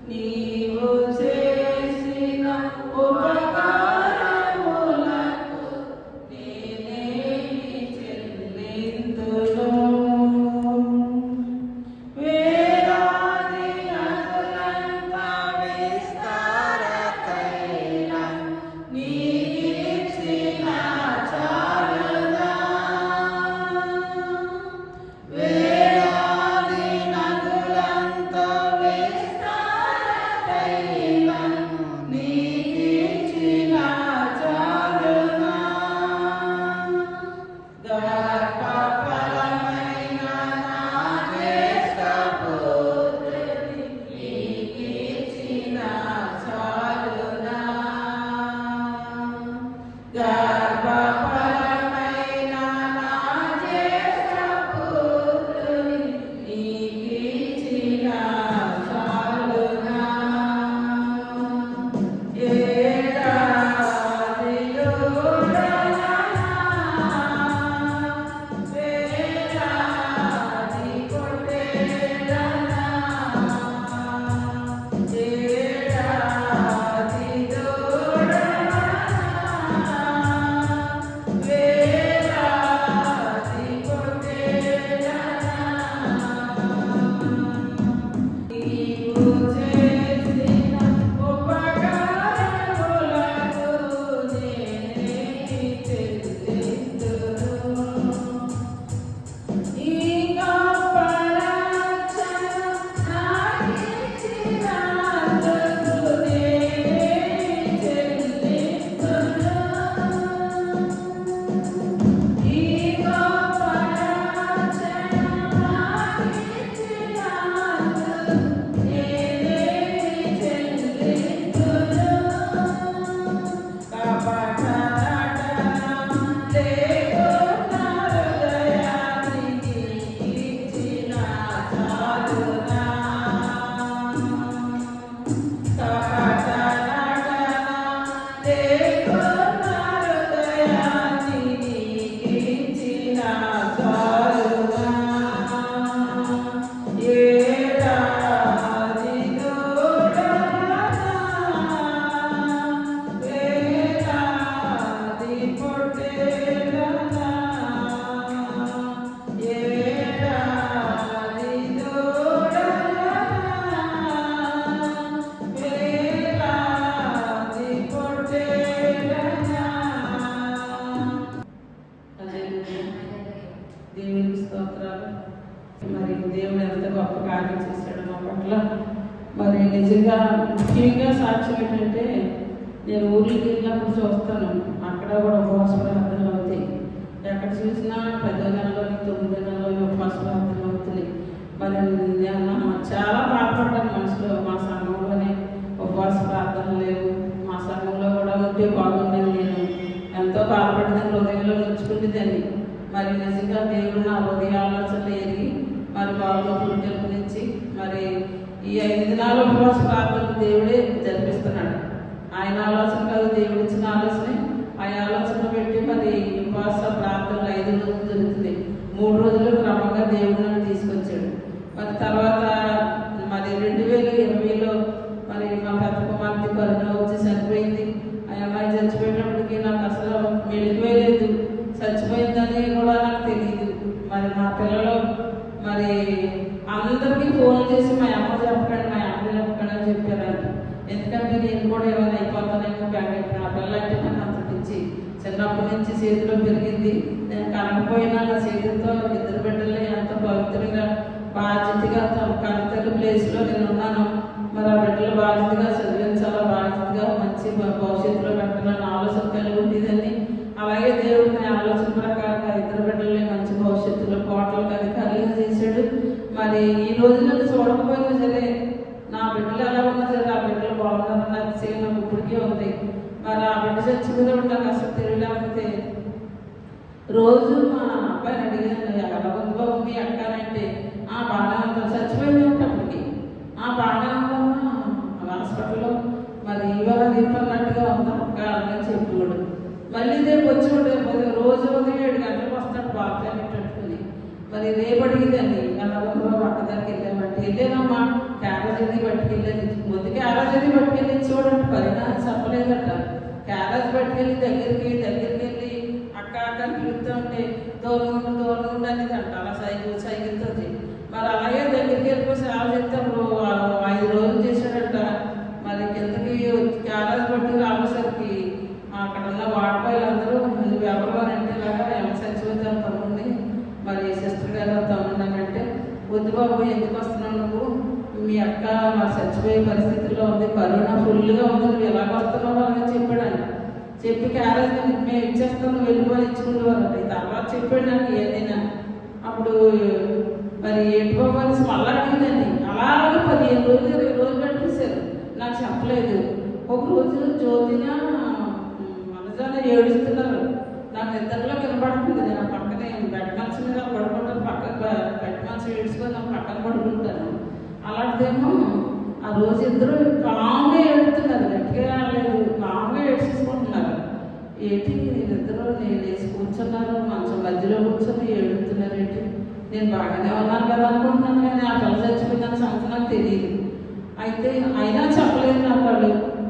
నీవు చేసిన ఉపకారములకు నేనేమి చెల్లింతును వేలాది నదులంత విస్తార తైలం నీకిచ్చిన చాలునా వేలాది నదులంత విస్తార తైలం నీకిచ్చిన చాలునా గర్భఫలమైన నా జ్యేష్ఠపుత్రుని నీకిచ్చిన చాలునా. గర్భఫలమైన నా జ్యేష్ఠపుత్రుని నీకిచ్చిన చాలునా. నీవు చేసిన ఉపకారములకు నేనేమి చెల్లింతును? ఈ గొప్ప రక్షణ నాకిచ్చినందుకు నేనేమి చెల్లింతును? ఈ గొప్ప రక్షణ నాకిచ్చినందుకు నేనేమి చెల్లింతును? కపటనటన లేకున్న హృదయానికి ఇచ్చిన చాలునా. కపటనటన లేకున్న హృదయానికి ఇచ్చిన చాలునా. ఏడాది దూరమున వేలాది పొట్టేలన ఏడాది దూరమున వేలాది పొట్టేలన దేవునికి స్తోత్రాలు మరి దేవుడు ఎంత గొప్ప కార్యం చేశాడు మా పట్ల మరి నిజంగా ముఖ్యంగా సాక్ష్యం ఏంటంటే నేను ఊరికి వెళ్ళినప్పుడు చూస్తాను అక్కడ కూడా ఉపవాస ప్రార్థనలు అవుతాయి ఎక్కడ చూసినా పదో నెలలోని తొమ్మిదో నెలలోని ఉపవాస ప్రార్థనలు అవుతున్నాయి మరి నేను చాలా బాధపడ్డాను మనసులో మా సంఘంలోనే ఉపవాస ప్రార్థనలు లేవు మా సంఘంలో కూడా ఉంటే బాగుందని నేను ఎంతో బాధపడిందని హృదయంలో ఉంచుకునేదాన్ని మరి నిజంగా దేవుడు నా హృదయ ఆలోచనలు ఎరిగి మరి బాబు పిలుపునిచ్చి మరి ఈ ఐదు దినాల ఉపవాస ప్రార్థనలు దేవుడే జరిపిస్తున్నాడు ఆయన ఆలోచన కాదు దేవుడు ఇచ్చిన ఆలోచనే ఆయన ఆలోచన పెట్టి మరి ఉపవాస ప్రార్థనలు ఐదు రోజులు జరుగుతుంది మూడు రోజులు క్రమంగా దేవుడు నన్ను తీసుకొచ్చాడు మరి తర్వాత మరి రెండు వేల ఇరవైలో మరి మా పెద్ద కుమార్తె కరుణ వచ్చి చనిపోయింది ఆ అమ్మాయి చచ్చిపోయినప్పటికీ నాకు అసలు మెడిపోయలేదు చచ్చిపోయిందని కూడా నాకు తెలియదు మరి మా పిల్లలు మరి అందరికీ ఫోన్ చేసి మా అమ్మ చెప్పకండి మా అమ్మ చెప్పకండి అని చెప్పారంట ఎందుకంటే నేను కూడా ఏమైనా అయిపోతానేమో బ్యాంక్ నా పిల్లలంటే నాకు అంత పిచ్చి చిన్నప్పటి నుంచి చేతిలో పెరిగింది నేను కనకపోయినా నా చేతితో ఇద్దరు బిడ్డల్ని ఎంత పవిత్రంగా బాధ్యతగా తమ కనతల్లి ప్లేస్లో నేను ఉన్నాను మరి ఆ బిడ్డలు బాధ్యతగా చదివించాలా బాధ్యతగా మంచి భ- భవిష్యత్తులో పెట్టాలని ఆలోచన కలిగి ఉండేదని అలాగే దేవుడు నా ఆలోచన ప్రకారంగా ఇద్దరు బిడ్డల్ని మంచి భవిష్యత్తులో కోటలకు అధికారులుగా చేశాడు మరి ఈ రోజు నన్ను చూడకపోయినా సరే నా బిడ్డలు ఎలా ఉన్నా సరే ఆ బిడ్డలు బాగున్నారని నాకు చేయడం ఇప్పటికీ ఉంది మరి ఆ బిడ్డ చచ్చిపోయినప్పుడు నాకు అసలు తెలియలేకపోతే రోజు మా అబ్బాయిని అడిగాను ఎలా ఉంది బాబు మీ అక్క అంటే ఆ బాగా ఉందా చచ్చిపోయింది అప్పటికి ఆ బాగా ఉందమ్మా హాస్పిటల్లో మరి ఇవాళ దీపన్నట్టుగా ఉందా అక్క అని చెప్పాడు మళ్ళీ రేపు వచ్చి ఉంటే మరి రోజు ఉదయం ఏడు గంటలకు వస్తాడు బాగా పెట్టుకుని మరి రేపు అడిగిందండి ఎలా ఉందో అక్క దగ్గరికి వెళ్ళామంటే వెళ్ళానమ్మా క్యాబేజీ పట్టుకెళ్ళాను ముందు పరిణామం చెప్పలేదట క్యారేజ్ పట్టుకెళ్ళి దగ్గరికి దగ్గరికి వెళ్ళి అక్క అక్క అని పిలుస్తూ ఉంటే దూరం ఉండి దూరం ఉండి అనేది అంట అలా సైకిల్ సైకిల్తో మరి అలాగే దగ్గరికి వెళ్ళిపోయి సేవ చేస్తే అప్పుడు ఆ- ఐదు రోజులు చేశాడంట మరి కిందకి క్యారేజ్ పట్టి రాబోసరికి అక్కడ ఉన్న వాడపాయలు అందరూ నువ్వు ఎవరు అని అంటే ఇలాగా ఏమ చచ్చిపోతారు తమ్ముడిని మరి సిస్టర్ గారు తమ్ముడిని అని అంటే వద్దు బాబు ఎందుకు వస్తున్నావు నువ్వు మీ అక్క మా చచ్చిపోయే పరిస్థితిలో ఉంది కరోనా ఫుల్గా ఉంది నువ్వు ఎలాగ వస్తున్నావు అని చెప్పాడంట చెప్పి క్యారేజ్ మేము ఇచ్చేస్తాం నువ్వు వెళ్ళిపోయి ఇచ్చుకుంటారు తర్వాత చెప్పాడు నాకు ఏదైనా అప్పుడు మరి ఏంటి బాబు అనేసి మళ్ళా అడిగిందండి అలాగే పదిహేను రోజులు ఇరవై రోజులు పెట్టేశారు నాకు చెప్పలేదు ఒక రోజు జ్యోతిన మనజాన ఏడుస్తున్నారు నాకు నిద్రలో వినపడుతుంది నేను పక్కనే బెడ్ మంచం మీద పడుకుంటాను పక్క బెడ్ మంచం ఏడుచుకొని నాకు పక్కన పడుకుంటాను అలాంటిదేమో ఆ రోజు ఇద్దరు కామ్గా ఏడుతున్నారు గట్టిగా లేదు కామ్గా ఏడ్చేసుకుంటున్నారు ఏంటి వీళ్ళిద్దరూ నేను వేసి కూర్చున్నారు మంచం మధ్యలో కూర్చొని ఏడుతున్నారు ఏంటి నేను బాగానే ఉన్నాను కదా అనుకుంటున్నాను కానీ ఆ పిల్ల చచ్చిపోయిందని సంగతి నాకు తెలియదు అయితే అయినా చెప్పలేదు నాకు వాళ్ళు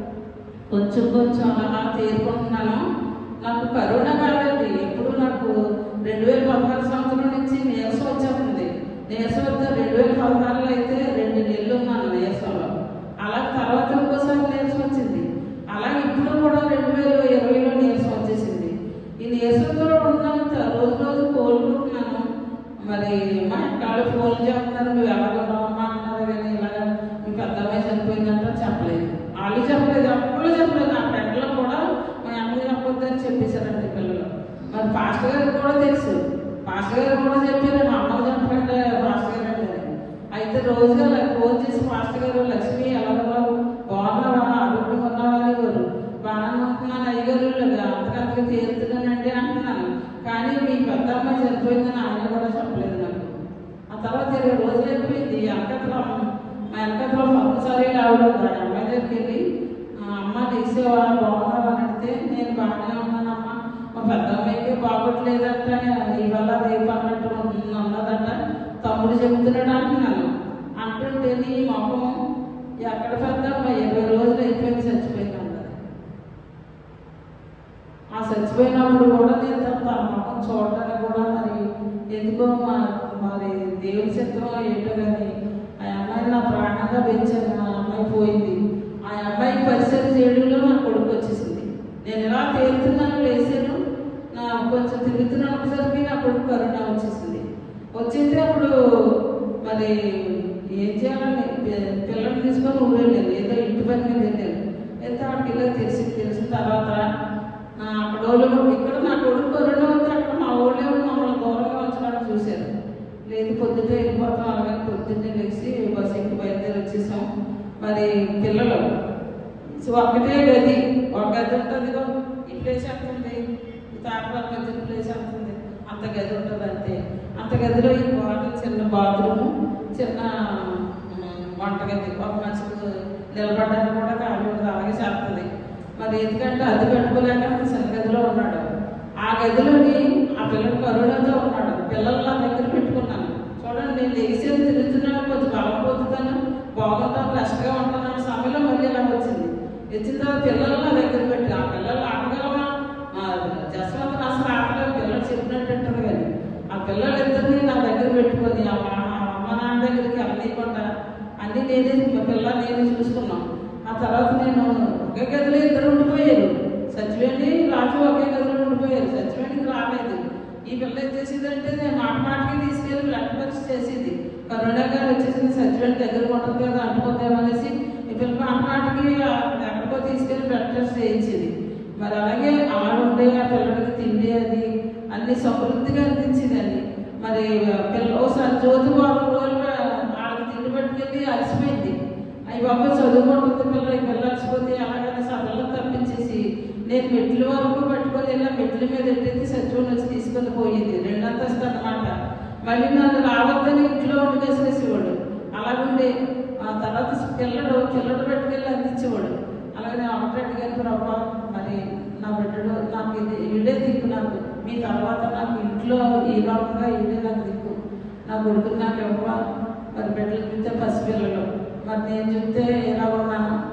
కొంచెం కొంచెం అలా తేరుకుంటున్నాను నాకు కరోనా కాదండి ఎప్పుడు నాకు రెండు వేల పదహారు సంవత్సరం నుంచి నీరసం వచ్చేస్తుంది నీరసం వస్తే రెండు వేల పదహారులో అయితే రెండు నెలలు ఉన్నాను నీరసంలో అలాగే తర్వాత ఇంకోసారి నీరసం వచ్చింది అలాగే ఇప్పుడు కూడా రెండు వేల ఇరవైలో నీరసం వచ్చేసింది ఈ నీరసంతో ఉన్నంత రోజు రోజు కోలుకుంటున్నాను మరి మా అక్కడ ఫోన్ చేస్తున్నారు నువ్వు ఎలాగొన్నావమ్మా అన్నారు కానీ ఇలాగ మీ పెద్ద అమ్మాయి చనిపోయిందంటే చెప్పలేదు వాళ్ళు చెప్పలేదు అప్పుడు చెప్పలేదు నా ఫ్రెండ్లో కూడా మా అమ్మకి చెప్పొద్దని చెప్పేశారండి పిల్లలు మరి పాస్టర్ గారికి కూడా తెలుసు పాస్టర్ గారు కూడా చెప్పారు మా అమ్మకి చెప్పండి పాస్టర్ గారు అంటే అయితే రోజుగా నాకు ఫోన్ చేసి పాస్టర్ గారు లక్ష్మి ఎలా ఉన్నావు బాగున్నావా ఆరోగ్యంగా ఉన్నావా అనేవారు బాగానే ఉంటున్నాను అయ్యగారు అంతకంతగా తీరుతున్నానండి అంటున్నాను కానీ మీ పెద్ద అమ్మాయి చనిపోయిందని ఆయన కూడా చెప్పలేదు నాకు ఆ తర్వాత ఇరవై రోజులు అయిపోయింది వెనకట్లో మా వెనకట్లో ఒకసారి ఆవిడ ఉంది. ఆ అమ్మాయి దగ్గరికి వెళ్ళి "ఆ, అమ్మ తీసేవా బాగున్నావా అని అడిగితే నేను బాగానే ఉన్నానమ్మా మా పెద్ద అమ్మాయికి బాగోట్లేదంట ఇవాళ రేపు అన్నట్టు ఉంది అన్నదట తమ్ముడు చెబుతున్నాడు అంటున్నాను అంటుంటే నీ మొహం ఎక్కడ పెద్ద అమ్మాయి ఇరవై రోజులు అయిపోయింది చచ్చిపోయింది అన్నది ఆ చచ్చిపోయినప్పుడు కూడా నేను తన ముఖం చూడడానికి కూడా మరి ఎందుకో మా మరి దేవుని చిత్రం ఏంటో కానీ ఆ అమ్మాయిని నా ప్రాణంగా పెంచాను ఆ అమ్మాయి పోయింది ఆ అమ్మాయి పరిచయం చేయడంలో నా కొడుకు వచ్చేసింది నేను ఎలా తేలుతున్నాను లేచాను నా కొంచెం తిరుగుతున్నాను ఒకసారికి నా కొడుకు కరోనా వచ్చేసింది వచ్చింది అప్పుడు మరి ఏం చేయాలని పి- పిల్లల్ని తీసుకొని ఊరేలేదు ఏదో ఇంటి పని మీద వెళ్ళాను అయితే ఆ పిల్ల తెలిసి తెలిసిన తర్వాత ఆ, అక్కడ వాళ్ళు కూడా ఇక్కడ నా కొడుకు కరోనా వస్తే అక్కడ మా ఊళ్ళో ఉండి మమ్మల్ని దూరంగా వచ్చడానికి చూశారు లేదు పొద్దుటే వెళ్ళిపోతాం అలాగే పొద్దున్నే లేచి బస్సు ఎక్కి బయలుదేరి వచ్చేసాం మరి పిల్లలు సో ఒకటే గది ఒక గది ఉంటుంది ఈ ప్లేస్ ఎంత ఉంది ఈ తాపర్ మధ్య ప్లేస్ ఎంత ఉంది అంత గది ఉంటుంది అంతే అంత గదిలో ఈ బాగా చిన్న బాత్రూము చిన్న ఉమ్, వంటగది ఒక మనిషికి నిలబడడానికి కూడా ఖాళీ ఉంటుంది అలాగే చేస్తుంది మరి ఎందుకంటే అది కట్టుకోలేక చిన్న గదిలో ఉన్నాడు ఆ గదిలోని ఆ పిల్లడు కరోనాతో ఉన్నాడు పిల్లలు నా దగ్గర పెట్టుకున్నాను చూడండి నేను లేచి తిరుగుతున్నాను కొంచెం బలం పొందుతాను బాగుంటాను రెస్ట్గా ఉంటాను అనే సమయంలో మళ్ళీ ఇలా వచ్చింది వచ్చిన తర్వాత పిల్లలు నా దగ్గర పెట్టి ఆ పిల్లలు ఆపగలమా జస్వంత్ అసలు ఆపలేము పిల్లలు చెప్పినట్టు ఉంటుంది కానీ ఆ పిల్లలు ఇద్దరిని నా దగ్గర పెట్టుకొని ఆ మా ఆ అమ్మ నాన్న దగ్గరికి వెళ్ళకుండా అన్ని నేనే మా పిల్ల నేనే చూసుకున్నాం ఆ తర్వాత నేను ఒకే గదిలో ఇద్దరు ఉండిపోయారు సచివేణి రాజు ఒకే గదిలో ఉండిపోయారు సచివేణికి రాలేదు ఈ పిల్ల ఏం చేసేదంటే నేను మాట మాటకి తీసుకెళ్ళి బ్లడ్ పరీక్ష చేసేది కరోనా గారు వచ్చేసింది సచివేణి దగ్గర ఉంటుంది కదా అంటుకుందామనేసి ఈ పిల్ల మాట మాటకి ఎక్కడికో తీసుకెళ్ళి బ్లడ్ టెస్ట్ చేయించేది మరి అలాగే అలా ఉండే ఆ పిల్లడికి తిండి అది అన్ని సమృద్ధిగా అనిపించిందండి మరి పిల్ల ఒకసారి జ్యోతి వారం రోజులు వాళ్ళకి తిండి పట్టుకెళ్ళి అలసిపోయింది అవి బాబా చదువుకుంటుంది పిల్ల ఈ పిల్ల అలసిపోతే అలాగనే సభలో తప్పించేసి నేను మెట్ల వరకు పట్టుకొని ఇలా మెట్ల మీద ఎట్టేసి సచివం వచ్చి తీసుకొని పోయేది రెండంతస్తు అన్నమాట మళ్ళీ నన్ను రావద్దని ఇంట్లో ఉండి వేసేసేవాడు అలాగుండే ఆ తర్వాత పిల్లడు పిల్లడు పట్టుకెళ్ళి అందించేవాడు అలాగే నేను ఒకటి గారి ప్రభా మరి నా బిడ్డడు నాకు ఇది ఈడే దిక్కు నాకు మీ తర్వాత నాకు ఇంట్లో ఈ రకంగా ఈడే నాకు దిక్కు నా కొడుకు నాకు ఇవ్వ మరి బిడ్డలు చూస్తే పసిపిల్లలు మరి నేను చూస్తే ఎలా ఉన్నాను మాకు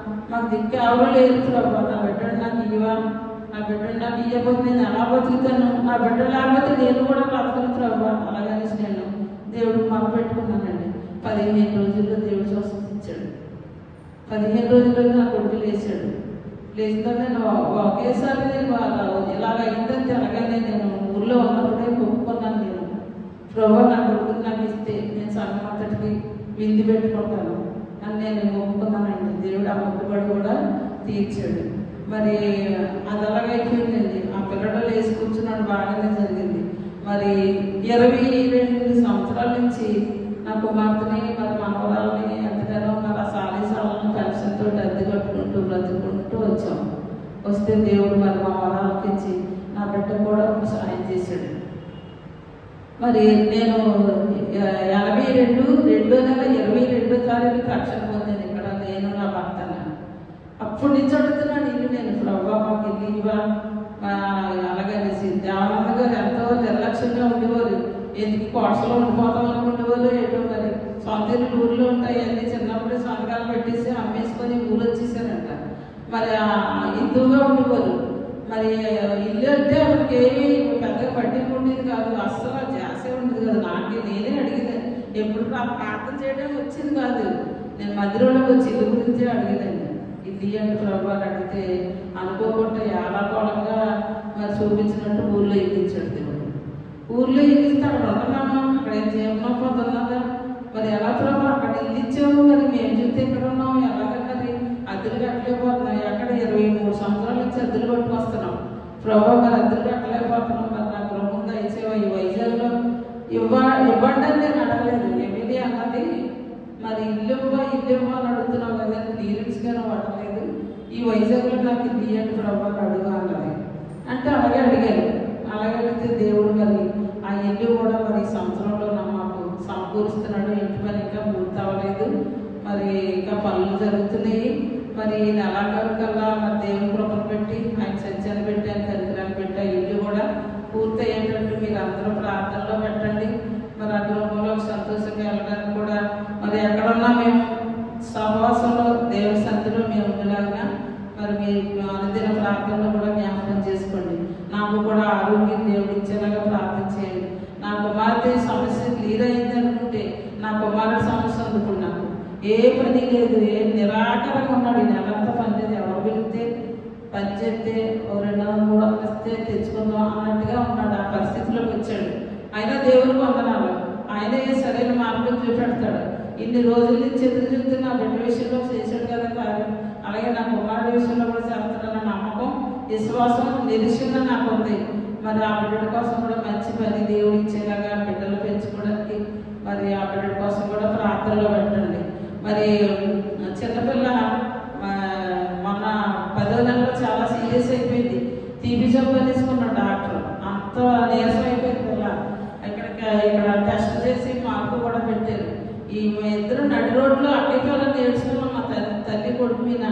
దిక్కు ఎవరు లేరు ప్రభా నా బిడ్డడు నాకు ఇవ్వా నా బిడ్డడు నాకు ఇవ్వకపోతే నేను ఎలా బతుకుతాను నా బిడ్డ లేకపోతే నేను కూడా బతకను ప్రభా అలాగనేసి నేను దేవుడు మొదలు పెట్టుకున్నానండి పదిహేను రోజుల్లో దేవుడు స్వస్థత ఇచ్చాడు పదిహేను రోజుల్లో నా కొడుకు లేచాడు లేచిన నేను ఒకేసారి నేను వాళ్ళ- ఇలాగ అయిందని తెలగానే నేను ఊళ్ళో ఉన్నప్పుడే ఒప్పుకున్నాను నేను ప్రభు నా కొడుకుని నాకు ఇస్తే నేను సంఘం అంతటికి విందు పెట్టుకుంటాను అని నేను ఒప్పుకున్నానండి దేవుడు ఆ మొక్కుబడి కూడా తీర్చాడు మరి అది అలాగైపోయిందండి ఆ పిల్లడు లేచి కూర్చున్నాడు బాగానే జరిగింది మరి ఇరవై రెండు సంవత్సరాల నుంచి నా కుమార్తెని మరి మనవరాలని ఎంతగానో మరి ఆ సాలీసాలను పెన్షన్ తోటి అద్దె కట్టుకుంటూ బ్రతుకుంటూ వచ్చాం వస్తే దేవుడు మరి మా వరాలకి ఇచ్చి నా బిడ్డ కూడా సాయం చేశాడు మరి నేను ఎ- ఎనభై రెండు రెండో నెల ఇరవై రెండో తారీఖు రక్షణ పొందాను ఇక్కడ నేను నా భర్తన అప్పటి నుంచి అడుగుతున్నాను ఇల్లు నేను ప్రభావ మాకు ఇల్లు ఇవ్వా మా అలాగనేసి దేవానంద గారు ఎంతో నిర్లక్ష్యంగా ఉండేవారు ఎందుకు కోటలో ఉండిపోతాం అనుకునేవారు ఏటో మరి సొంత ఇల్లు ఊర్లో ఉంటాయి అన్ని చిన్నప్పుడే సంతకాలు పెట్టేసి అమ్మేసుకొని ఊరు వచ్చేసారంట మరి ఆ హిందువుగా ఉండేవారు మరి ఇల్లు అంటే మనకి ఏమి పెద్దగా పట్టింపు ఉండేది కాదు అస్సలు జాసే ఉండేది కాదు నాకే నేనే అడిగేదాన్ని ఎప్పుడు నా ప్రార్థన చేయడం వచ్చేది కాదు నేను మధ్యలోకి వచ్చి ఇల్లు గురించే అడిగేదాన్ని ఇల్లు ఇవ్వండి ప్రభు అని అడిగితే అనుకోకుండా యాలాకోలంగా మరి చూపించినట్టు ఊర్లో ఇల్లించాడు దేవుడు ఊర్లో ఇల్లిస్తే అక్కడ ఉంటున్నాము అక్కడ ఏం చేయకపోతున్నదా మరి ఎలా ప్రభు అక్కడ ఇల్లు ఇచ్చాము మరి మేము చూస్తే ఇక్కడ ఉన్నాము ఎలాగ మరి అద్దెలు కట్టలేకపోతున్నాం ఎక్కడ ఇరవై మూడు సంవత్సరాల నుంచి అద్దెలు పట్టుకొస్తున్నాం ప్రభు మరి అద్దెలు కట్టలేకపోతున్నాం మరి నా గృహం దయచేవా ఈ వైజాగ్లో ఇవ్వ ఇవ్వండి అని నేను అడగలేదు ఏమిటి అన్నది మరి ఇల్లు ఇవ్వ ఇల్లు ఇవ్వ అని అడుగుతున్నావు కదా క్లియరెన్స్ గా నువ్వు అడగలేదు ఈ వైజాగ్లో నాకు ఇది ఇవ్వండి ప్రభు అని అడుగు అన్నది అంటే అలాగే అడిగాను అలాగే అడిగితే దేవుడు మరి ఆ ఇల్లు కూడా మరి ఈ సంవత్సరంలో నా మాకు సమకూరుస్తున్నాడు ఇంటి పని ఇంకా పూర్తి అవ్వలేదు మరి ఇంకా పనులు జరుగుతున్నాయి మరి ఈ నెలాఖరు కల్లా మరి దేవుని కృపను పెట్టి ఆయన సత్యాన్ని పెట్టి ఆయన కరికరాన్ని పెట్టి ఆ ఇల్లు కూడా పూర్తి అయ్యేటట్టు మీరు అందరూ ప్రార్థనలో పెట్టండి మరి ఆ గృహంలో సంతోషంగా వెళ్ళడానికి కూడా మరి ఎక్కడున్నా మేము సహవాసంలో దేవుని సంతిలో మేము ఉండేలాగా మరి మీ అనుదిన ప్రార్థనలో కూడా జ్ఞాపకం చేసుకోండి నాకు కూడా ఆరోగ్యం దేవుడు ఇచ్చేలాగా ప్రార్థన చేయండి నా కుమార్తె సమస్య క్లియర్ అయింది అనుకుంటే నా కుమారుడు సమస్య అందుకున్నాను ఏ పని లేదు ఏ నిరాకరంగా ఉన్నాడు ఈ నెలంతా పని లేదు ఎవరు వెళ్తే పని చేస్తే ఓ రెండు వందలు మూడు వందలు ఇస్తే తెచ్చుకుందాం అన్నట్టుగా ఉన్నాడు ఆ పరిస్థితిలోకి వచ్చాడు అయినా దేవుని వందనాలు ఆయనే సరైన మార్గం చూపెడతాడు ఇన్ని రోజుల నుంచి ఎదురు చూస్తే నా బిడ్డ విషయంలో చేశాడు కదా కార్యం అలాగే నా కుమారుడి విషయంలో కూడా చేస్తాడన్న నమ్మకం విశ్వాసం నిరీక్షణ నాకు ఉంది మరి ఆ బిడ్డల కోసం కూడా మంచి పని దేవుడు ఇచ్చేలాగా బిడ్డలు పెంచుకోవడానికి మరి ఆ బిడ్డల కోసం కూడా ప్రార్థనలో పెట్టండి మరి చిన్నపిల్ల ఆ, మొన్న పదో నెలలో చాలా సీరియస్ అయిపోయింది టీబీ జబ్బు అనేసుకున్నాడు డాక్టర్ అంత నీరసం అయిపోయింది పిల్ల ఇక్కడికి ఇక్కడ టెస్ట్ చేసి మార్పు కూడా పెట్టారు ఈ మా ఇద్దరు నడి రోడ్లో అక్కడికి నేర్చుకున్నాం మా తల్లి తల్లి కొడుకు మీద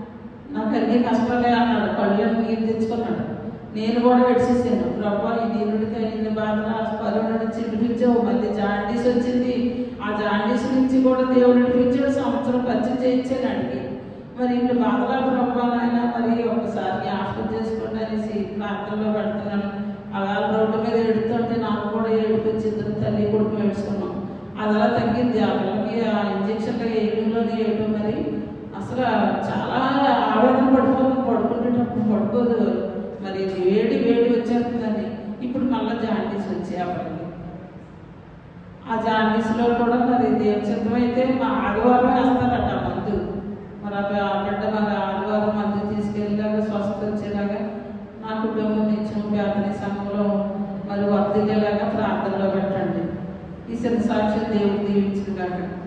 నాకు అన్ని కష్టాలే అన్నాడు కళ్ళు నీరు తెచ్చుకున్నాడు నేను కూడా విడిచేసాను ప్రభా ఈ దీనుడికి ఇన్ని బాధలు కరోనా నుంచి విడిపించావు మళ్ళీ జాండీస్ వచ్చింది ఆ జాండీస్ నుంచి కూడా దేవుడు విడిపించాడు సంవత్సరం ఖర్చు చేయించాను అడిగి మరి ఇన్ని బాధల ప్రభా నాయన మరి ఒకసారి జ్ఞాపకం చేసుకోండి అనేసి ప్రార్థనలో పెడుతున్నాను అలా రోడ్డు మీద ఎడుతుంటే నాకు కూడా ఏడుపు వచ్చి ఇద్దరు తల్లి కొడుకు ఏడుచుకున్నాం అది అలా తగ్గింది ఆ పిల్లకి ఆ ఇంజక్షన్లు వేయడంలోనే వేయడం మరి అసలు చాలా ఆవేదన పడిపోతుంది పడుకునేటప్పుడు పడుకోదు మరి వేడి వేడి వచ్చేస్తుందని ఇప్పుడు మళ్ళీ జాండీస్ వచ్చాయి ఆ పిల్లకి ఆ జాండీస్లో కూడా మరి దేవుని చిత్తమైతే మా ఆదివారం వేస్తారట ఆ మందు మరి ఆ బి- ఆ బిడ్డ మరి ఆదివారం మందు తీసుకెళ్ళేలాగా స్వస్థత వచ్చేలాగా నా కుటుంబం నిత్యం వ్యాధి సంఘంలో మరి వర్దిల్లేలాగా ప్రార్థనలో పెట్టండి ఈ సిద్ధ సాక్ష్యం దేవుడు దీవించిన కాక